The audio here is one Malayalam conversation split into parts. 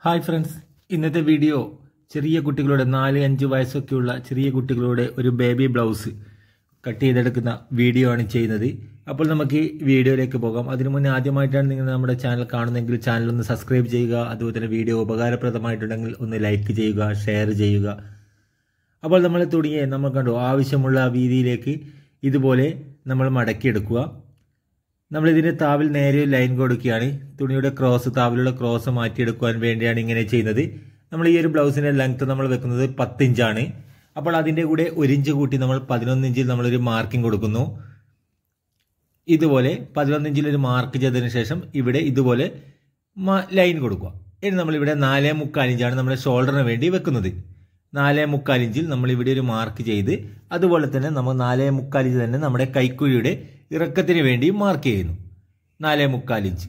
ഹായ് ഫ്രണ്ട്സ് ഇന്നത്തെ വീഡിയോ ചെറിയ കുട്ടികളുടെ നാല് അഞ്ച് വയസ്സൊക്കെയുള്ള ചെറിയ കുട്ടികളുടെ ഒരു ബേബി ബ്ലൗസ് കട്ട് ചെയ്തെടുക്കുന്ന വീഡിയോ ആണ് ചെയ്യുന്നത് അപ്പോൾ നമുക്ക് ഈ വീഡിയോയിലേക്ക് പോകാം അതിനു മുന്നേ ആദ്യമായിട്ടാണ് നിങ്ങൾ നമ്മുടെ ചാനൽ കാണുന്നതെങ്കിൽ ചാനൽ ഒന്ന് സബ്സ്ക്രൈബ് ചെയ്യുക അതുപോലെ തന്നെ വീഡിയോ ഉപകാരപ്രദമായിട്ടുണ്ടെങ്കിൽ ഒന്ന് ലൈക്ക് ചെയ്യുക ഷെയർ ചെയ്യുക അപ്പോൾ നമ്മൾ തുടങ്ങിയ നമ്മൾ കണ്ടു ആവശ്യമുള്ള വീതിയിലേക്ക് ഇതുപോലെ നമ്മൾ മടക്കിയെടുക്കുക നമ്മൾ ഇതിന് താവിൽ നേരെ ഒരു ലൈൻ കൊടുക്കുകയാണ് തുണിയുടെ ക്രോസ് താവിലുള്ള ക്രോസ് മാറ്റിയെടുക്കുവാൻ വേണ്ടിയാണ് ഇങ്ങനെ ചെയ്യുന്നത് നമ്മൾ ഈ ഒരു ബ്ലൗസിന്റെ ലെങ്ത് നമ്മൾ വെക്കുന്നത് പത്ത് ഇഞ്ചാണ് അപ്പോൾ അതിൻ്റെ കൂടെ ഒരു ഇഞ്ച് കൂട്ടി നമ്മൾ പതിനൊന്ന് ഇഞ്ചിൽ നമ്മളൊരു മാർക്കിംഗ് കൊടുക്കുന്നു ഇതുപോലെ പതിനൊന്ന് ഇഞ്ചിൽ ഒരു മാർക്ക് ചെയ്തതിന് ശേഷം ഇവിടെ ഇതുപോലെ ലൈൻ കൊടുക്കുക ഇനി നമ്മളിവിടെ നാലേ മുക്കാൽ ഇഞ്ചാണ് നമ്മുടെ ഷോൾഡറിന് വേണ്ടി വെക്കുന്നത് നാലേ മുക്കാൽ ഇഞ്ചിൽ നമ്മൾ ഇവിടെ ഒരു മാർക്ക് ചെയ്ത് അതുപോലെ തന്നെ നമ്മൾ നാലേ മുക്കാൽ ഇഞ്ച് തന്നെ നമ്മുടെ കൈക്കുഴിയുടെ ഇറക്കത്തിന് വേണ്ടി മാർക്ക് ചെയ്യുന്നു നാലേ മുക്കാൽ ഇഞ്ച്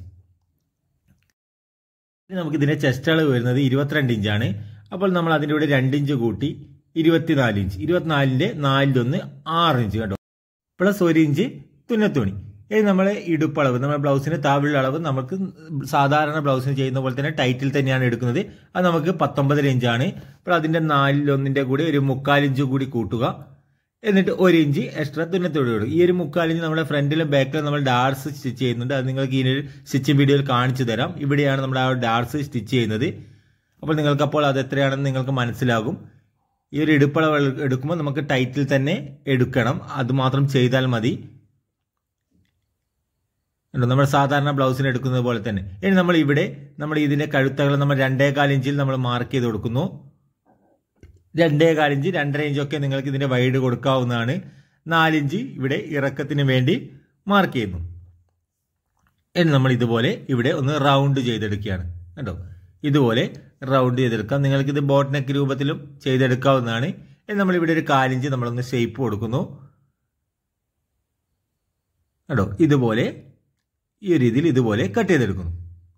നമുക്ക് ഇതിന്റെ ചെസ്റ്റ് അളവ് വരുന്നത് ഇരുപത്തിരണ്ട് ഇഞ്ചാണ് അപ്പോൾ നമ്മൾ അതിൻ്റെ കൂടെ രണ്ട് ഇഞ്ച് കൂട്ടി ഇരുപത്തിനാല് ഇഞ്ച് ഇരുപത്തിനാലിൻ്റെ നാലിലൊന്ന് ആറ് ഇഞ്ച് കേട്ടോ പ്ലസ് ഒരു ഇഞ്ച് തുന്നത്തുണി ഇനി നമ്മൾ ഇടുപ്പളവ് നമ്മുടെ ബ്ലൗസിന് താവിലുള്ള അളവ് നമുക്ക് സാധാരണ ബ്ലൗസിന് ചെയ്യുന്ന പോലെ തന്നെ ടൈറ്റിൽ തന്നെയാണ് എടുക്കുന്നത് അത് നമുക്ക് പത്തൊമ്പതര ഇഞ്ചാണ് അപ്പോൾ അതിൻ്റെ നാലിലൊന്നിൻ്റെ കൂടി ഒരു മുക്കാൽ ഇഞ്ച് കൂടി കൂട്ടുക എന്നിട്ട് ഒരു ഇഞ്ച് എക്സ്ട്രാ തുന്നത്തോട് കൊടുക്കും ഈ ഒരു മുക്കാൽ ഇഞ്ച് നമ്മുടെ ഫ്രണ്ടിലും ബാക്കിലും നമ്മൾ ഡാർസ് സ്റ്റിച്ച് ചെയ്യുന്നുണ്ട് അത് നിങ്ങൾക്ക് ഈ ഒരു സ്റ്റിച്ചിങ് വീഡിയോയിൽ കാണിച്ചു തരാം ഇവിടെയാണ് നമ്മൾ ആ ഡാർസ് സ്റ്റിച്ച് ചെയ്യുന്നത് അപ്പോൾ നിങ്ങൾക്ക് അപ്പോൾ അത് എത്രയാണെന്ന് നിങ്ങൾക്ക് മനസ്സിലാകും ഈ ഒരു ഇടുപ്പളവ് എടുക്കുമ്പോൾ നമുക്ക് ടൈറ്റിൽ തന്നെ എടുക്കണം അത് മാത്രം ചെയ്താൽ മതി നമ്മൾ സാധാരണ ബ്ലൗസിന് എടുക്കുന്നത് പോലെ തന്നെ ഇനി നമ്മൾ ഇവിടെ നമ്മൾ ഇതിന്റെ കഴുത്തകൾ നമ്മൾ രണ്ടേകാൽ ഇഞ്ചിൽ നമ്മൾ മാർക്ക് ചെയ്ത് കൊടുക്കുന്നു രണ്ടേകാൽ ഇഞ്ച് രണ്ടര ഇഞ്ചൊക്കെ നിങ്ങൾക്ക് ഇതിന്റെ വൈഡ് കൊടുക്കാവുന്നതാണ് നാലിഞ്ച് ഇവിടെ ഇറക്കത്തിന് വേണ്ടി മാർക്ക് ചെയ്യുന്നു ഇനി നമ്മൾ ഇതുപോലെ ഇവിടെ ഒന്ന് റൗണ്ട് ചെയ്തെടുക്കുകയാണ് കേട്ടോ ഇതുപോലെ റൗണ്ട് ചെയ്തെടുക്കാം നിങ്ങൾക്ക് ഇത് ബോട്ട് നെക്ക് രൂപത്തിലും ചെയ്തെടുക്കാവുന്നതാണ് ഇനി നമ്മൾ ഇവിടെ ഒരു കാലിഞ്ച് നമ്മളൊന്ന് ഷേപ്പ് കൊടുക്കുന്നു കേട്ടോ ഇതുപോലെ ഈ ഒരു രീതിയിൽ ഇതുപോലെ കട്ട് ചെയ്തെടുക്കുന്നു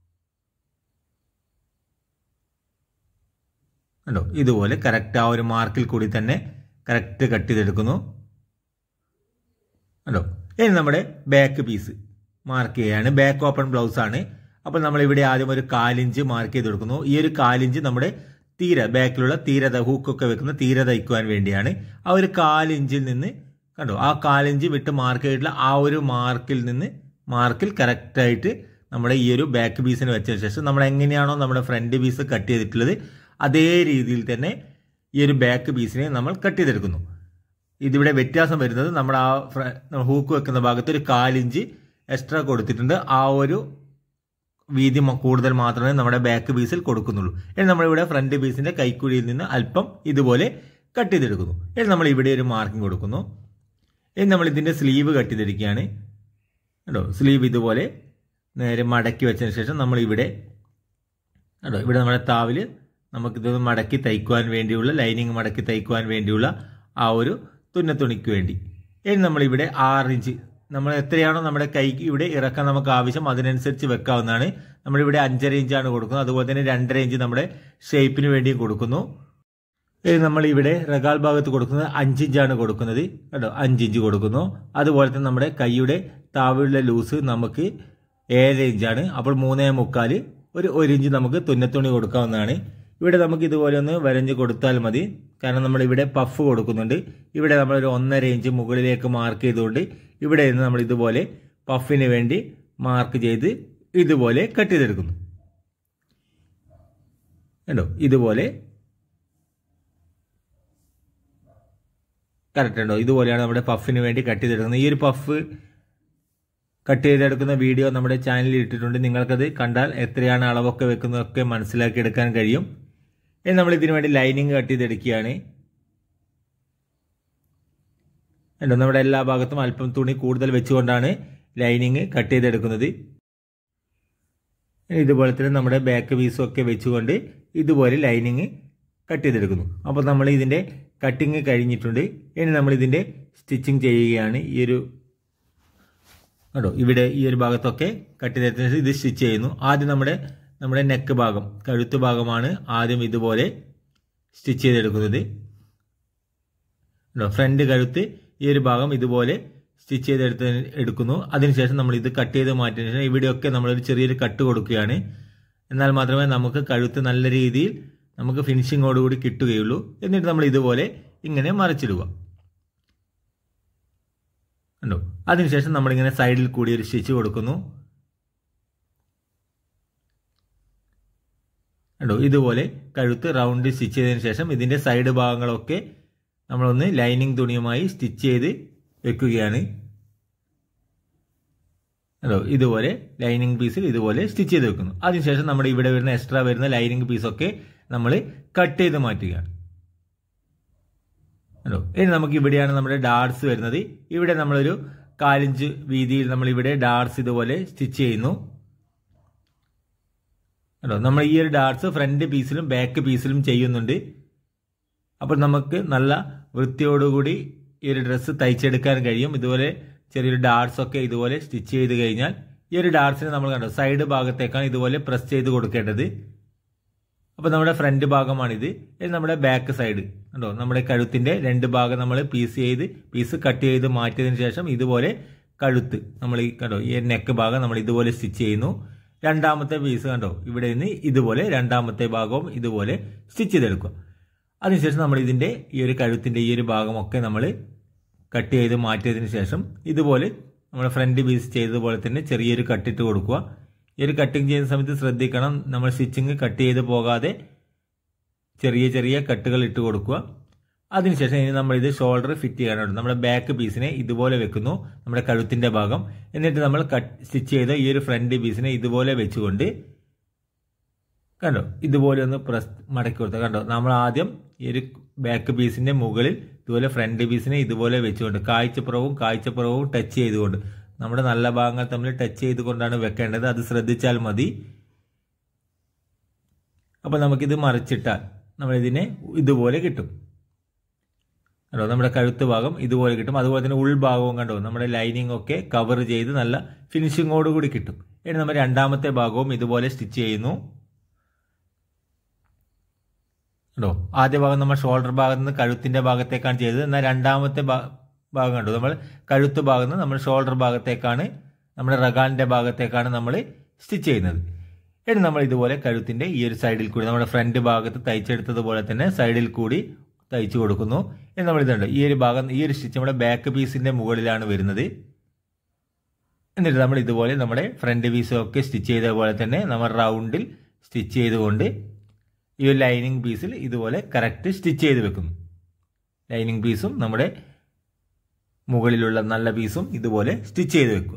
കണ്ടോ ഇതുപോലെ കറക്റ്റ് ആ ഒരു മാർക്കിൽ കൂടി തന്നെ കറക്റ്റ് കട്ട് ചെയ്തെടുക്കുന്നു കണ്ടോ ഇനി നമ്മുടെ ബാക്ക് പീസ് മാർക്ക് ചെയ്യാണ് ബാക്ക് ഓപ്പൺ ബ്ലൗസ് ആണ് അപ്പോൾ നമ്മൾ ഇവിടെ ആദ്യം ഒരു കാലിഞ്ച് മാർക്ക് ചെയ്ത് കൊടുക്കുന്നു ഈ ഒരു കാലിഞ്ച് നമ്മുടെ തീര ബാക്കിലുള്ള തീരത ഹൂക്കൊക്കെ വെക്കുന്ന തീര തയ്ക്കുവാൻ വേണ്ടിയാണ് ആ ഒരു കാലിഞ്ചിൽ നിന്ന് കണ്ടോ ആ കാലിഞ്ച് വിട്ട് മാർക്ക് ചെയ്തിട്ടുള്ള ആ ഒരു മാർക്കിൽ നിന്ന് മാർക്കിൽ കറക്റ്റായിട്ട് നമ്മുടെ ഈ ഒരു ബാക്ക് പീസിന് വെച്ചതിന് ശേഷം നമ്മൾ എങ്ങനെയാണോ നമ്മുടെ ഫ്രണ്ട് പീസ് കട്ട് ചെയ്തിട്ടുള്ളത് അതേ രീതിയിൽ തന്നെ ഈ ഒരു ബാക്ക് പീസിനെ നമ്മൾ കട്ട് ചെയ്തെടുക്കുന്നു ഇതിവിടെ വ്യത്യാസം വരുന്നത് നമ്മൾ ആ ഹൂക്ക് വെക്കുന്ന ഭാഗത്ത് ഒരു കാലിഞ്ച് എക്സ്ട്രാ കൊടുത്തിട്ടുണ്ട് ആ ഒരു വീതി കൂടുതൽ മാത്രമേ നമ്മുടെ ബാക്ക് പീസിൽ കൊടുക്കുന്നുള്ളൂ ഇനി നമ്മളിവിടെ ഫ്രണ്ട് പീസിന്റെ കൈക്കുഴിയിൽ നിന്ന് അല്പം ഇതുപോലെ കട്ട് ചെയ്തെടുക്കുന്നു ഇനി നമ്മൾ ഇവിടെ ഒരു മാർക്കിംഗ് കൊടുക്കുന്നു ഇനി നമ്മൾ ഇതിന്റെ സ്ലീവ് കട്ട് ചെയ്തിരിക്കുകയാണ് കേട്ടോ സ്ലീവ് ഇതുപോലെ നേരെ മടക്കി വെച്ചതിന് ശേഷം നമ്മൾ ഇവിടെ കേട്ടോ ഇവിടെ നമ്മുടെ താവിൽ നമുക്കിത് മടക്കി തയ്ക്കുവാൻ വേണ്ടിയുള്ള ലൈനിങ് മടക്കി തയ്ക്കുവാൻ വേണ്ടിയുള്ള ആ ഒരു തുന്നത്തുണിക്ക് വേണ്ടി ഇനി നമ്മളിവിടെ ആറ് ഇഞ്ച് നമ്മൾ എത്രയാണോ നമ്മുടെ കൈക്ക് ഇവിടെ ഇറക്കാൻ നമുക്ക് ആവശ്യം അതിനനുസരിച്ച് വെക്കാവുന്നതാണ് നമ്മളിവിടെ അഞ്ചര ഇഞ്ചാണ് കൊടുക്കുന്നത് അതുപോലെ തന്നെ രണ്ടര ഇഞ്ച് നമ്മുടെ ഷേപ്പിന് വേണ്ടിയും കൊടുക്കുന്നു ഇനി നമ്മൾ ഇവിടെ റഗാൽ ഭാഗത്ത് കൊടുക്കുന്നത് അഞ്ചിഞ്ചാണ് കൊടുക്കുന്നത് കേട്ടോ അഞ്ചിഞ്ച് കൊടുക്കുന്നു അതുപോലെ തന്നെ നമ്മുടെ കൈയുടെ താവിലുള്ള ലൂസ് നമുക്ക് ഏഴ് ഇഞ്ചാണ് അപ്പോൾ മൂന്നേ മുക്കാൽ ഒരു ഒരു ഇഞ്ച് നമുക്ക് തുന്നത്തുണി കൊടുക്കാവുന്നതാണ് ഇവിടെ നമുക്ക് ഇതുപോലെ ഒന്ന് വരഞ്ഞ് കൊടുത്താൽ മതി കാരണം നമ്മൾ ഇവിടെ പഫ് കൊടുക്കുന്നുണ്ട് ഇവിടെ നമ്മൾ ഒരു ഒന്നര ഇഞ്ച് മുകളിലേക്ക് മാർക്ക് ചെയ്തുകൊണ്ട് ഇവിടെ നിന്ന് നമ്മൾ ഇതുപോലെ പഫിന് വേണ്ടി മാർക്ക് ചെയ്ത് ഇതുപോലെ കട്ട് ചെയ്തെടുക്കുന്നു കണ്ടോ ഇതുപോലെ കറക്റ്റ് ഉണ്ടോ ഇതുപോലെയാണ് നമ്മുടെ പഫിന് വേണ്ടി കട്ട് ചെയ്തെടുക്കുന്നത് ഈ ഒരു പഫ് കട്ട് ചെയ്തെടുക്കുന്ന വീഡിയോ നമ്മുടെ ചാനലിൽ ഇട്ടിട്ടുണ്ട് നിങ്ങൾക്കത് കണ്ടാൽ എത്രയാണ് അളവൊക്കെ വെക്കുന്നതൊക്കെ മനസ്സിലാക്കി എടുക്കാൻ കഴിയും ഇനി നമ്മൾ ഇതിനു വേണ്ടി ലൈനിങ് കട്ട് ചെയ്തെടുക്കുകയാണ് ഉണ്ടോ നമ്മുടെ എല്ലാ ഭാഗത്തും അല്പം തുണി കൂടുതൽ വെച്ചുകൊണ്ടാണ് ലൈനിങ് കട്ട് ചെയ്തെടുക്കുന്നത് ഇതുപോലെ തന്നെ നമ്മുടെ ബാക്ക് പീസും ഒക്കെ വെച്ചുകൊണ്ട് ഇതുപോലെ ലൈനിങ് കട്ട് ചെയ്തെടുക്കുന്നു അപ്പോൾ നമ്മൾ ഇതിൻ്റെ കട്ടിങ് കഴിഞ്ഞിട്ടുണ്ട് ഇനി നമ്മൾ ഇതിൻ്റെ സ്റ്റിച്ചിങ് ചെയ്യുകയാണ് ഈ ഒരു കേട്ടോ ഇവിടെ ഈ ഒരു ഭാഗത്തൊക്കെ കട്ട് ചെയ്തതിന് ഇത് സ്റ്റിച്ച് ചെയ്യുന്നു ആദ്യം നമ്മുടെ നമ്മുടെ നെക്ക് ഭാഗം കഴുത്ത് ഭാഗമാണ് ആദ്യം ഇതുപോലെ സ്റ്റിച്ച് ചെയ്തെടുക്കുന്നത് കേട്ടോ ഫ്രണ്ട് കഴുത്ത് ഈ ഒരു ഭാഗം ഇതുപോലെ സ്റ്റിച്ച് ചെയ്തെടുത്ത് എടുക്കുന്നു അതിനുശേഷം നമ്മൾ ഇത് കട്ട് ചെയ്ത് മാറ്റിയതിനു ശേഷം ഇവിടെയൊക്കെ നമ്മളൊരു ചെറിയൊരു കട്ട് കൊടുക്കുകയാണ് എന്നാൽ മാത്രമേ നമുക്ക് കഴുത്ത് നല്ല രീതിയിൽ നമുക്ക് ഫിനിഷിങ്ങോടുകൂടി കിട്ടുകയുള്ളൂ എന്നിട്ട് നമ്മൾ ഇതുപോലെ ഇങ്ങനെ മറിച്ചിടുക കണ്ടോ അതിനുശേഷം നമ്മളിങ്ങനെ സൈഡിൽ കൂടി ഒരു സ്റ്റിച്ച് കൊടുക്കുന്നു കണ്ടോ ഇതുപോലെ കഴുത്ത് റൗണ്ട് സ്റ്റിച്ച് ചെയ്തതിന് ശേഷം ഇതിൻ്റെ സൈഡ് ഭാഗങ്ങളൊക്കെ നമ്മളൊന്ന് ലൈനിങ് തുണിയുമായി സ്റ്റിച്ച് ചെയ്ത് വെക്കുകയാണ് കണ്ടോ ഇതുപോലെ ലൈനിങ് പീസിൽ ഇതുപോലെ സ്റ്റിച്ച് ചെയ്ത് വെക്കുന്നു അതിനുശേഷം നമ്മുടെ ഇവിടെ വരുന്ന എക്സ്ട്രാ വരുന്ന ലൈനിങ് പീസൊക്കെ നമ്മൾ കട്ട് ചെയ്ത് മാറ്റുകയാണ് കണ്ടോ ഇനി നമുക്ക് ഇവിടെയാണ് നമ്മുടെ ഡാർട്സ് വരുന്നത് ഇവിടെ നമ്മളൊരു കാലിഞ്ച് വീതിയിൽ നമ്മൾ ഇവിടെ ഡാർട്സ് ഇതുപോലെ സ്റ്റിച്ച് ചെയ്യുന്നു കണ്ടോ നമ്മൾ ഈ ഒരു ഡാർട്സ് ഫ്രണ്ട് പീസിലും ബാക്ക് പീസിലും ചെയ്യുന്നുണ്ട് അപ്പോൾ നമുക്ക് നല്ല വൃത്തിയോടുകൂടി ഈ ഒരു ഡ്രസ്സ് തയ്ച്ചെടുക്കാൻ കഴിയും ഇതുപോലെ ചെറിയൊരു ഡാർട്സ് ഒക്കെ ഇതുപോലെ സ്റ്റിച്ച് ചെയ്ത് കഴിഞ്ഞാൽ ഈ ഒരു ഡാർട്സിന് നമ്മൾ കണ്ടോ സൈഡ് ഭാഗത്തേക്കാണ് ഇതുപോലെ പ്രസ് ചെയ്ത് കൊടുക്കേണ്ടത് അപ്പോൾ നമ്മുടെ ഫ്രണ്ട് ഭാഗമാണിത് ഇത് നമ്മുടെ ബാക്ക് സൈഡ് കണ്ടോ നമ്മുടെ കഴുത്തിന്റെ രണ്ട് ഭാഗം നമ്മൾ പീസ് ചെയ്ത് പീസ് കട്ട് ചെയ്ത് മാറ്റിയതിന് ശേഷം ഇതുപോലെ കഴുത്ത് നമ്മൾ ഈ കണ്ടോ ഈ നെക്ക് ഭാഗം നമ്മൾ ഇതുപോലെ സ്റ്റിച്ച് ചെയ്യുന്നു രണ്ടാമത്തെ പീസ് കണ്ടോ ഇവിടെ നിന്ന് ഇതുപോലെ രണ്ടാമത്തെ ഭാഗവും ഇതുപോലെ സ്റ്റിച്ച് ചെയ്തെടുക്കുക അതിനുശേഷം നമ്മൾ ഇതിന്റെ ഈ ഒരു കഴുത്തിന്റെ ഈ ഒരു ഭാഗമൊക്കെ നമ്മൾ കട്ട് ചെയ്ത് മാറ്റിയതിന് ശേഷം ഇതുപോലെ നമ്മൾ ഫ്രണ്ട് പീസ് ചെയ്തതുപോലെ തന്നെ ചെറിയൊരു കട്ടിട്ട് കൊടുക്കുക ഈ ഒരു കട്ടിങ് ചെയ്യുന്ന സമയത്ത് ശ്രദ്ധിക്കണം നമ്മൾ സ്റ്റിച്ചിങ് കട്ട് ചെയ്ത് പോകാതെ ചെറിയ ചെറിയ കട്ടുകൾ ഇട്ട് കൊടുക്കുക അതിനുശേഷം ഇനി നമ്മൾ ഇത് ഷോൾഡർ ഫിറ്റ് ചെയ്യാനുണ്ട് നമ്മുടെ ബാക്ക് പീസിനെ ഇതുപോലെ വെക്കുന്നു നമ്മുടെ കഴുത്തിന്റെ ഭാഗം എന്നിട്ട് നമ്മൾ കട്ട് സ്റ്റിച്ച് ചെയ്ത ഈ ഒരു ഫ്രണ്ട് പീസിനെ ഇതുപോലെ വെച്ചുകൊണ്ട് കണ്ടോ ഇതുപോലെ ഒന്ന് പ്രസ് മടക്കി കൊടുത്ത കണ്ടോ നമ്മൾ ആദ്യം ഈ ഒരു ബാക്ക് പീസിന്റെ മുകളിൽ ഇതുപോലെ ഫ്രണ്ട് പീസിനെ ഇതുപോലെ വെച്ചുകൊണ്ട് കാഴ്ചപ്പുറവും കാഴ്ചപ്പുറവും ടച്ച് ചെയ്തുകൊണ്ട് നമ്മുടെ നല്ല ഭാഗങ്ങൾ തമ്മിൽ ടച്ച് ചെയ്തുകൊണ്ടാണ് വെക്കേണ്ടത് അത് ശ്രദ്ധിച്ചാൽ മതി അപ്പോൾ നമുക്കിത് മറിച്ചിട്ടാൽ നമ്മളിതിനെ ഇതുപോലെ കിട്ടും കണ്ടോ നമ്മുടെ കഴുത്ത് ഭാഗം ഇതുപോലെ കിട്ടും അതുപോലെ തന്നെ ഉൾഭാഗവും കണ്ടോ നമ്മുടെ ലൈനിങ് ഒക്കെ കവർ ചെയ്ത് നല്ല ഫിനിഷിങ്ങോട് കൂടി കിട്ടും ഇനി നമ്മൾ രണ്ടാമത്തെ ഭാഗവും ഇതുപോലെ സ്റ്റിച്ച് ചെയ്യുന്നു കണ്ടോ ആദ്യ ഭാഗം നമ്മൾ ഷോൾഡർ ഭാഗത്ത് നിന്ന് കഴുത്തിന്റെ ഭാഗത്തേക്കാണ് ചെയ്തത് എന്നാൽ രണ്ടാമത്തെ ഭാഗം കണ്ടു നമ്മൾ കഴുത്ത് ഭാഗത്ത് നിന്ന് നമ്മൾ ഷോൾഡർ ഭാഗത്തേക്കാണ് നമ്മുടെ റഗാലിന്റെ ഭാഗത്തേക്കാണ് നമ്മൾ സ്റ്റിച്ച് ചെയ്യുന്നത് ഇനി നമ്മൾ ഇതുപോലെ കഴുത്തിന്റെ ഈ ഒരു സൈഡിൽ കൂടി നമ്മുടെ ഫ്രണ്ട് ഭാഗത്ത് തയ്ച്ചെടുത്തതുപോലെ തന്നെ സൈഡിൽ കൂടി തയ്ച്ചു കൊടുക്കുന്നു ഇനി നമ്മൾ ഇതുണ്ട് ഈ ഒരു ഭാഗം ഈ ഒരു സ്റ്റിച്ച് നമ്മുടെ ബാക്ക് പീസിന്റെ മുകളിലാണ് വരുന്നത് എന്നിട്ട് നമ്മൾ ഇതുപോലെ നമ്മുടെ ഫ്രണ്ട് പീസും ഒക്കെ സ്റ്റിച്ച് ചെയ്ത പോലെ തന്നെ നമ്മൾ റൗണ്ടിൽ സ്റ്റിച്ച് ചെയ്തുകൊണ്ട് ഈ ഒരു ലൈനിങ് പീസിൽ ഇതുപോലെ കറക്റ്റ് സ്റ്റിച്ച് ചെയ്ത് വെക്കുന്നു ലൈനിങ് പീസും നമ്മുടെ മുകളിലുള്ള നല്ല പീസും ഇതുപോലെ സ്റ്റിച്ച് ചെയ്ത് വെക്കുക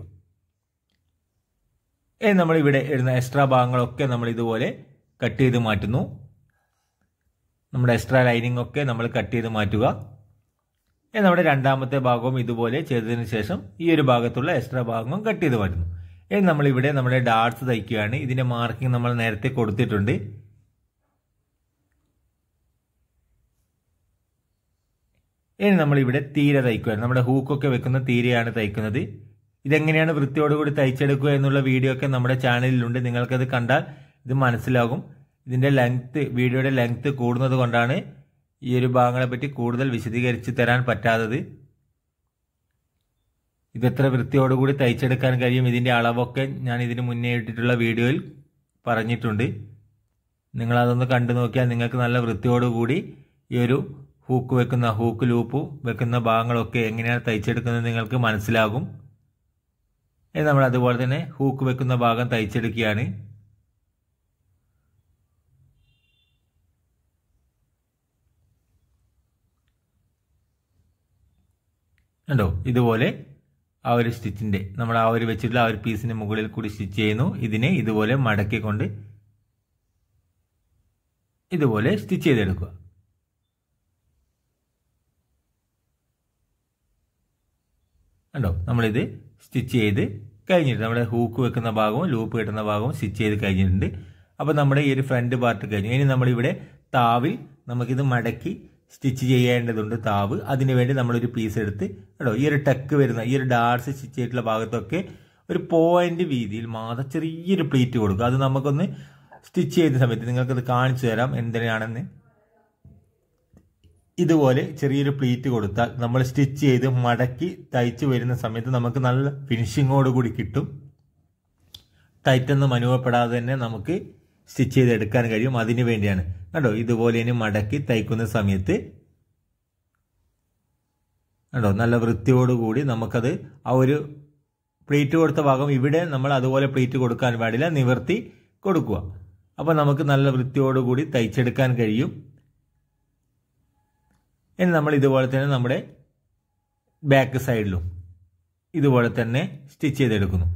ഇനി നമ്മൾ ഇവിടെ ഇടുന്ന എക്സ്ട്രാ ഭാഗങ്ങളൊക്കെ നമ്മൾ ഇതുപോലെ കട്ട് ചെയ്ത് മാറ്റുന്നു നമ്മുടെ എക്സ്ട്രാ ലൈനിങ് ഒക്കെ നമ്മൾ കട്ട് ചെയ്ത് മാറ്റുക ഇനി നമ്മുടെ രണ്ടാമത്തെ ഭാഗവും ഇതുപോലെ ചെയ്തതിന് ശേഷം ഈ ഒരു ഭാഗത്തുള്ള എക്സ്ട്രാ ഭാഗവും കട്ട് ചെയ്ത് മാറ്റുന്നു ഇനി നമ്മൾ ഇവിടെ നമ്മുടെ ഡാർട്സ് തയ്ക്കുകയാണ് ഇതിന്റെ മാർക്കിംഗ് നമ്മൾ നേരത്തെ കൊടുത്തിട്ടുണ്ട് ഇനി നമ്മൾ ഇവിടെ തീരെ തയ്ക്കുകയാണ് നമ്മുടെ ഹൂക്കൊക്കെ വെക്കുന്ന തീരെയാണ് തയ്ക്കുന്നത് ഇതെങ്ങനെയാണ് വൃത്തിയോടുകൂടി തയ്ച്ചെടുക്കുക എന്നുള്ള വീഡിയോ ഒക്കെ നമ്മുടെ ചാനലിലുണ്ട് നിങ്ങൾക്കത് കണ്ടാൽ ഇത് മനസ്സിലാകും ഇതിന്റെ ലെങ്ത് വീഡിയോയുടെ ലെങ്ത് കൂടുന്നത് കൊണ്ടാണ് ഈ ഒരു ഭാഗങ്ങളെ പറ്റി കൂടുതൽ വിശദീകരിച്ച് തരാൻ പറ്റാത്തത് ഇതെത്ര വൃത്തിയോടുകൂടി തയ്ച്ചെടുക്കാൻ കഴിയും ഇതിന്റെ അളവൊക്കെ ഞാൻ ഇതിന് മുന്നേ ഇട്ടിട്ടുള്ള വീഡിയോയിൽ പറഞ്ഞിട്ടുണ്ട് നിങ്ങളതൊന്ന് കണ്ടു നോക്കിയാൽ നിങ്ങൾക്ക് നല്ല വൃത്തിയോടുകൂടി ഈ ഒരു ഹൂക്ക് വെക്കുന്ന ഹൂക്ക് ലൂപ്പ് വെക്കുന്ന ഭാഗങ്ങളൊക്കെ എങ്ങനെയാണ് തയ്ച്ചെടുക്കുന്നത് നിങ്ങൾക്ക് മനസ്സിലാകും നമ്മൾ അതുപോലെ തന്നെ ഹൂക്ക് വെക്കുന്ന ഭാഗം തയ്ച്ചെടുക്കുകയാണ് കണ്ടോ ഇതുപോലെ ആ ഒരു സ്റ്റിച്ചിന്റെ നമ്മൾ ആ ഒരു വെച്ചിട്ടുള്ള ആ ഒരു പീസിന് മുകളിൽ കൂടി സ്റ്റിച്ച് ചെയ്യുന്നു ഇതിനെ ഇതുപോലെ മടക്കിക്കൊണ്ട് ഇതുപോലെ സ്റ്റിച്ച് ചെയ്തെടുക്കുക കണ്ടോ നമ്മളിത് സ്റ്റിച്ച് ചെയ്ത് കഴിഞ്ഞിട്ട് നമ്മുടെ ഹൂക്ക് വെക്കുന്ന ഭാഗവും ലൂപ്പ് കിട്ടുന്ന ഭാഗവും സ്റ്റിച്ച് ചെയ്ത് കഴിഞ്ഞിട്ടുണ്ട് അപ്പോൾ നമ്മുടെ ഈ ഒരു ഫ്രണ്ട് പാർട്ട് കഴിഞ്ഞു ഇനി നമ്മളിവിടെ താവിൽ നമുക്കിത് മടക്കി സ്റ്റിച്ച് ചെയ്യേണ്ടതുണ്ട് താവ് അതിനുവേണ്ടി നമ്മളൊരു പീസ് എടുത്ത് കേട്ടോ ഈ ഒരു ടക്ക് വരുന്ന ഈ ഒരു ഡാർട്സ് സ്റ്റിച്ച് ചെയ്തിട്ടുള്ള ഭാഗത്തൊക്കെ ഒരു പോയിന്റ് വീതിയിൽ മാത്രം ചെറിയൊരു പ്ലീറ്റ് കൊടുക്കുക അത് നമുക്കൊന്ന് സ്റ്റിച്ച് ചെയ്യുന്ന സമയത്ത് നിങ്ങൾക്കത് കാണിച്ചു തരാം എന്തിനാണെന്ന് ഇതുപോലെ ചെറിയൊരു പ്ലീറ്റ് കൊടുത്താൽ നമ്മൾ സ്റ്റിച്ച് ചെയ്ത് മടക്കി തയ്ച്ചു വരുന്ന സമയത്ത് നമുക്ക് നല്ല ഫിനിഷിങ്ങോട് കൂടി കിട്ടും ടൈറ്റൊന്നും അനുഭവപ്പെടാതെ തന്നെ നമുക്ക് സ്റ്റിച്ച് ചെയ്തെടുക്കാൻ കഴിയും അതിനു വേണ്ടിയാണ് കണ്ടോ ഇതുപോലെ ഇനി മടക്കി തയ്ക്കുന്ന സമയത്ത് കണ്ടോ നല്ല വൃത്തിയോടുകൂടി നമുക്കത് ആ ഒരു പ്ലേറ്റ് കൊടുത്ത ഭാഗം ഇവിടെ നമ്മൾ അതുപോലെ പ്ലേറ്റ് കൊടുക്കാൻ പാടില്ല നിവർത്തി കൊടുക്കുക അപ്പോൾ നമുക്ക് നല്ല വൃത്തിയോടുകൂടി തയ്ച്ചെടുക്കാൻ കഴിയും ഇനി നമ്മൾ ഇതുപോലെ തന്നെ നമ്മുടെ ബാക്ക് സൈഡിലും ഇതുപോലെ തന്നെ സ്റ്റിച്ച് ചെയ്തെടുക്കുന്നു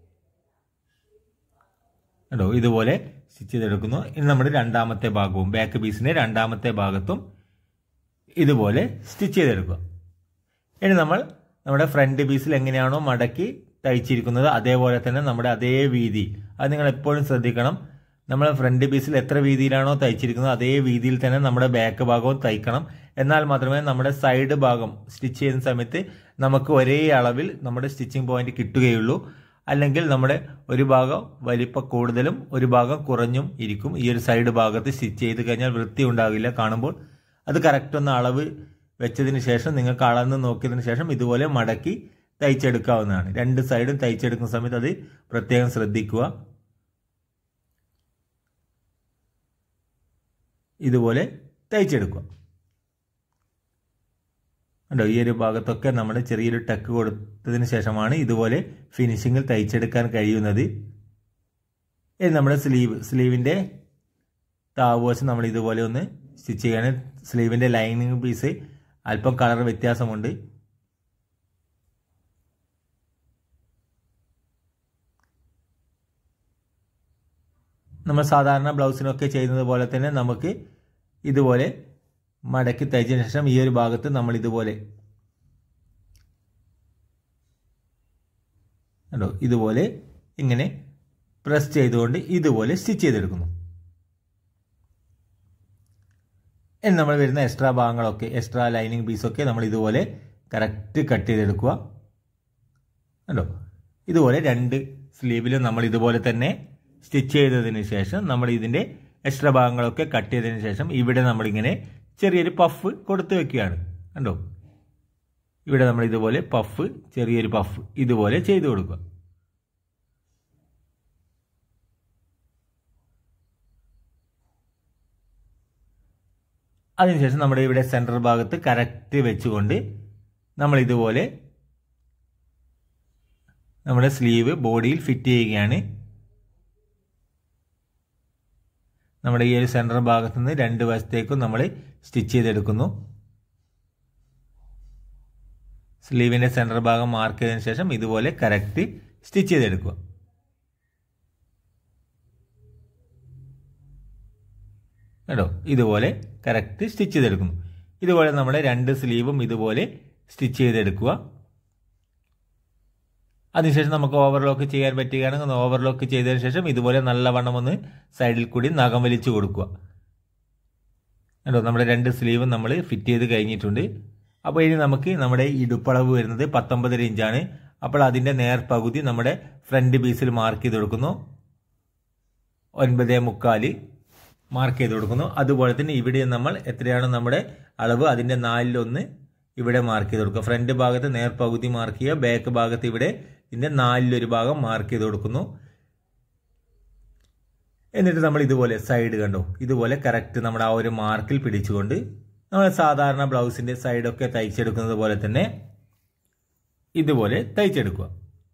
കേട്ടോ ഇതുപോലെ സ്റ്റിച്ച് ചെയ്തെടുക്കുന്നു ഇനി നമ്മുടെ രണ്ടാമത്തെ ഭാഗവും ബാക്ക് പീസിന്റെ രണ്ടാമത്തെ ഭാഗത്തും ഇതുപോലെ സ്റ്റിച്ച് ചെയ്തെടുക്കുക ഇനി നമ്മൾ നമ്മുടെ ഫ്രണ്ട് പീസിൽ എങ്ങനെയാണോ മടക്കി തയ്ച്ചിരിക്കുന്നത് അതേപോലെ തന്നെ നമ്മുടെ അതേ വീതി അത് നിങ്ങൾ എപ്പോഴും ശ്രദ്ധിക്കണം നമ്മൾ ഫ്രണ്ട് പീസിൽ എത്ര വീതിയിലാണോ തയ്ച്ചിരിക്കുന്നത് അതേ വീതിയിൽ തന്നെ നമ്മുടെ ബാക്ക് ഭാഗവും തയ്ക്കണം എന്നാൽ മാത്രമേ നമ്മുടെ സൈഡ് ഭാഗം സ്റ്റിച്ച് ചെയ്യുന്ന സമയത്ത് നമുക്ക് ഒരേ അളവിൽ നമ്മുടെ സ്റ്റിച്ചിങ് പോയിന്റ് കിട്ടുകയുള്ളൂ അല്ലെങ്കിൽ നമ്മുടെ ഒരു ഭാഗം വലിപ്പം കൂടുതലും ഒരു ഭാഗം കുറഞ്ഞും ഇരിക്കും ഈ ഒരു സൈഡ് ഭാഗത്ത് സ്റ്റിച്ച് ചെയ്ത് കഴിഞ്ഞാൽ വൃത്തി ഉണ്ടാകില്ല കാണുമ്പോൾ അത് കറക്റ്റ് ഒന്ന് അളവ് വെച്ചതിന് ശേഷം നിങ്ങൾക്ക് അളന്ന് നോക്കിയതിന് ശേഷം ഇതുപോലെ മടക്കി തയ്ച്ചെടുക്കാവുന്നതാണ് രണ്ട് സൈഡും തയ്ച്ചെടുക്കുന്ന സമയത്ത് അത് പ്രത്യേകം ശ്രദ്ധിക്കുക ഇതുപോലെ തയ്ച്ചെടുക്കുക കണ്ടോ ഈ ഒരു ഭാഗത്തൊക്കെ നമ്മൾ ചെറിയൊരു ടക്ക് കൊടുത്തതിന് ശേഷമാണ് ഇതുപോലെ ഫിനിഷിങ്ങിൽ തയ്ച്ചെടുക്കാൻ കഴിയുന്നത് ഇനി നമ്മുടെ സ്ലീവ് സ്ലീവിൻ്റെ താവുവശം നമ്മൾ ഇതുപോലെ ഒന്ന് സ്റ്റിച്ച് ചെയ്യാണ് സ്ലീവിൻ്റെ ലൈനിങ് പീസ് അല്പം കളർ വ്യത്യാസമുണ്ട് നമ്മൾ സാധാരണ ബ്ലൗസിനൊക്കെ ചെയ്യുന്നത് പോലെ തന്നെ നമുക്ക് ഇതുപോലെ മടക്കി തയ്ച്ചതിന് ശേഷം ഈ ഒരു ഭാഗത്ത് നമ്മൾ ഇതുപോലെ കണ്ടോ ഇതുപോലെ ഇങ്ങനെ പ്രസ് ചെയ്തുകൊണ്ട് ഇതുപോലെ സ്റ്റിച്ച് ചെയ്തെടുക്കുന്നു ഇനി നമ്മൾ വരുന്ന എക്സ്ട്രാ ഭാഗങ്ങളൊക്കെ എക്സ്ട്രാ ലൈനിങ് പീസൊക്കെ നമ്മൾ ഇതുപോലെ കറക്റ്റ് കട്ട് ചെയ്തെടുക്കുക കണ്ടോ ഇതുപോലെ രണ്ട് സ്ലീവിലും നമ്മൾ ഇതുപോലെ തന്നെ സ്റ്റിച്ച് ചെയ്തതിന് ശേഷം നമ്മൾ ഇതിൻ്റെ എക്സ്ട്രാ ഭാഗങ്ങളൊക്കെ കട്ട് ചെയ്തതിന് ശേഷം ഇവിടെ നമ്മളിങ്ങനെ ചെറിയൊരു പഫ് കൊടുത്തു വെക്കുകയാണ് കണ്ടോ ഇവിടെ നമ്മൾ ഇതുപോലെ പഫ് ചെറിയൊരു പഫ് ഇതുപോലെ ചെയ്തു കൊടുക്കുക അതിനുശേഷം നമ്മുടെ ഇവിടെ സെൻട്രൽ ഭാഗത്ത് കറക്റ്റ് വെച്ചുകൊണ്ട് നമ്മൾ ഇതുപോലെ നമ്മുടെ സ്ലീവ് ബോഡിയിൽ ഫിറ്റ് ചെയ്യുകയാണ് നമ്മുടെ ഈ ഒരു സെൻട്രൽ ഭാഗത്തു നിന്ന് രണ്ട് വശത്തേക്കും നമ്മൾ സ്റ്റിച്ച് ചെയ്തെടുക്കുന്നു സ്ലീവിൻ്റെ സെൻട്രൽ ഭാഗം മാർക്ക് ചെയ്തതിന് ശേഷം ഇതുപോലെ കറക്റ്റ് സ്റ്റിച്ച് ചെയ്തെടുക്കുക കേട്ടോ ഇതുപോലെ കറക്റ്റ് സ്റ്റിച്ച് ചെയ്തെടുക്കുന്നു ഇതുപോലെ നമ്മുടെ രണ്ട് സ്ലീവും ഇതുപോലെ സ്റ്റിച്ച് ചെയ്തെടുക്കുക അതിനുശേഷം നമുക്ക് ഓവർലോക്ക് ചെയ്യാൻ പറ്റുകയാണെങ്കിൽ ഒന്ന് ഓവർലോക്ക് ചെയ്തതിന് ശേഷം ഇതുപോലെ നല്ലവണ്ണം ഒന്ന് സൈഡിൽ കൂടി നഖം വലിച്ചു കൊടുക്കുക കേട്ടോ നമ്മുടെ രണ്ട് സ്ലീവും നമ്മൾ ഫിറ്റ് ചെയ്ത് കഴിഞ്ഞിട്ടുണ്ട് അപ്പോൾ ഇനി നമുക്ക് നമ്മുടെ ഇടുപ്പളവ് വരുന്നത് പത്തൊമ്പതര ഇഞ്ചാണ് അപ്പോൾ അതിൻ്റെ നേർപകുതി നമ്മുടെ ഫ്രണ്ട് പീസിൽ മാർക്ക് ചെയ്ത് കൊടുക്കുന്നു ഒൻപതേ മുക്കാല് മാർക്ക് ചെയ്ത് കൊടുക്കുന്നു അതുപോലെ തന്നെ ഇവിടെ നമ്മൾ എത്രയാണ് നമ്മുടെ അളവ് അതിൻ്റെ നാലിലൊന്ന് ഇവിടെ മാർക്ക് ചെയ്ത് കൊടുക്കുക ഫ്രണ്ട് ഭാഗത്ത് നേർപകുതി മാർക്ക് ചെയ്യുക ബാക്ക് ഭാഗത്ത് ഇവിടെ ഇതിൻ്റെ നാലിലൊരു ഭാഗം മാർക്ക് ചെയ്ത് കൊടുക്കുന്നു എന്നിട്ട് നമ്മൾ ഇതുപോലെ സൈഡ് കണ്ടോ ഇതുപോലെ കറക്റ്റ് നമ്മുടെ ആ ഒരു മാർക്കിൽ പിടിച്ചുകൊണ്ട് നമ്മൾ സാധാരണ ബ്ലൗസിൻ്റെ സൈഡൊക്കെ തയ്ച്ചെടുക്കുന്നത് പോലെ തന്നെ ഇതുപോലെ തയ്ച്ചെടുക്കുക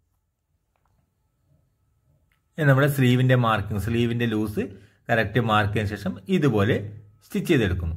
നമ്മുടെ സ്ലീവിൻ്റെ മാർക്കിംഗ് സ്ലീവിൻ്റെ ലൂസ് കറക്റ്റ് മാർക്ക് ചെയ്തതിനു ശേഷം ഇതുപോലെ സ്റ്റിച്ച് ചെയ്തെടുക്കുന്നു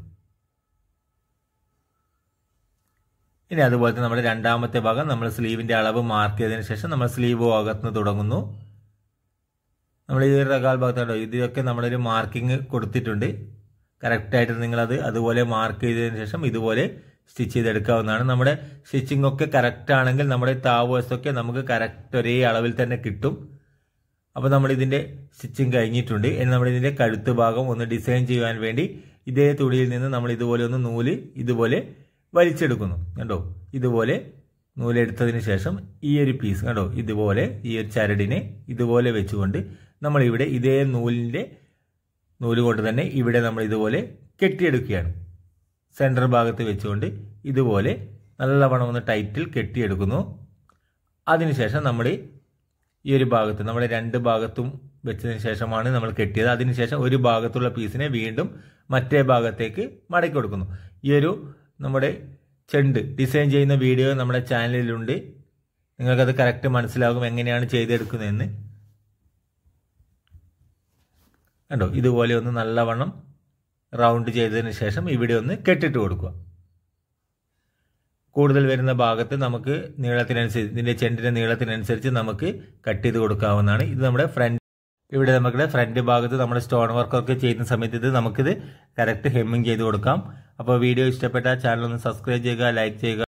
ഇനി അതുപോലെ തന്നെ നമ്മുടെ രണ്ടാമത്തെ ഭാഗം നമ്മൾ സ്ലീവിൻ്റെ അളവ് മാർക്ക് ചെയ്തതിന് ശേഷം നമ്മൾ സ്ലീവ് ഭാഗത്തുനിന്ന് തുടങ്ങുന്നു നമ്മൾ ഈ റകാൽ ഭാഗത്തുണ്ടോ ഇതിലൊക്കെ നമ്മളൊരു മാർക്കിംഗ് കൊടുത്തിട്ടുണ്ട് കറക്റ്റായിട്ട് നിങ്ങളത് അതുപോലെ മാർക്ക് ചെയ്തതിന് ശേഷം ഇതുപോലെ സ്റ്റിച്ച് ചെയ്തെടുക്കാവുന്നതാണ് നമ്മുടെ സ്റ്റിച്ചിങ് ഒക്കെ കറക്റ്റ് ആണെങ്കിൽ നമ്മുടെ താവേഴ്സൊക്കെ നമുക്ക് കറക്റ്റ് ഒരേ അളവിൽ തന്നെ കിട്ടും അപ്പോൾ നമ്മൾ ഇതിൻ്റെ സ്റ്റിച്ചിങ് കഴിഞ്ഞിട്ടുണ്ട് ഇനി നമ്മൾ ഇതിൻ്റെ കഴുത്ത് ഭാഗം ഒന്ന് ഡിസൈൻ ചെയ്യാൻ വേണ്ടി ഇതേ തുണിയിൽ നിന്ന് നമ്മൾ ഇതുപോലെ ഒന്ന് നൂല് ഇതുപോലെ വലിച്ചെടുക്കുന്നു കണ്ടോ ഇതുപോലെ നൂലെടുത്തതിന് ശേഷം ഈ ഒരു പീസ് കണ്ടോ ഇതുപോലെ ഈ ഒരു ചരടിനെ ഇതുപോലെ വെച്ചുകൊണ്ട് നമ്മൾ ഇവിടെ ഇതേ നൂലിൻ്റെ നൂല് കൊണ്ട് തന്നെ ഇവിടെ നമ്മൾ ഇതുപോലെ കെട്ടിയെടുക്കുകയാണ് സെൻറ്റർ ഭാഗത്ത് വെച്ചുകൊണ്ട് ഇതുപോലെ നല്ലവണ്ണം ഒന്ന് ടൈറ്റിൽ കെട്ടിയെടുക്കുന്നു അതിനുശേഷം നമ്മൾ ഈ ഒരു ഭാഗത്ത് നമ്മുടെ രണ്ട് ഭാഗത്തും വെച്ചതിന് ശേഷമാണ് നമ്മൾ കെട്ടിയത് അതിനുശേഷം ഒരു ഭാഗത്തുള്ള പീസിനെ വീണ്ടും മറ്റേ ഭാഗത്തേക്ക് മടക്കി കൊടുക്കുന്നു ഈ ഒരു നമ്മുടെ ചെണ്ട് ഡിസൈൻ ചെയ്യുന്ന വീഡിയോ നമ്മുടെ ചാനലിലുണ്ട് നിങ്ങൾക്കത് കറക്റ്റ് മനസ്സിലാകും എങ്ങനെയാണ് ചെയ്തെടുക്കുന്നതെന്ന് കണ്ടോ ഇതുപോലെ ഒന്ന് നല്ലവണ്ണം റൗണ്ട് ചെയ്തതിന് ശേഷം ഇവിടെ ഒന്ന് കെട്ടിട്ട് കൊടുക്കുക കൂടുതൽ വരുന്ന ഭാഗത്ത് നമുക്ക് നീളത്തിനനുസരിച്ച് ഇതിൻ്റെ ചെണ്ടിൻ്റെ നീളത്തിനനുസരിച്ച് നമുക്ക് കട്ട് ചെയ്ത് കൊടുക്കാവുന്നതാണ് ഇത് നമ്മുടെ ഫ്രണ്ട് ഇവിടെ നമുക്ക് ഫ്രണ്ട് ഭാഗത്ത് നമ്മൾ സ്റ്റോൺ വർക്കൊക്കെ ചെയ്യുന്ന സമയത്ത് ഇത് നമുക്കിത് കറക്റ്റ് ഹെമ്മിങ് ചെയ്ത് കൊടുക്കാം അപ്പോൾ വീഡിയോ ഇഷ്ടപ്പെട്ട ചാനൽ ഒന്ന് സബ്സ്ക്രൈബ് ചെയ്യുക ലൈക്ക് ചെയ്യുക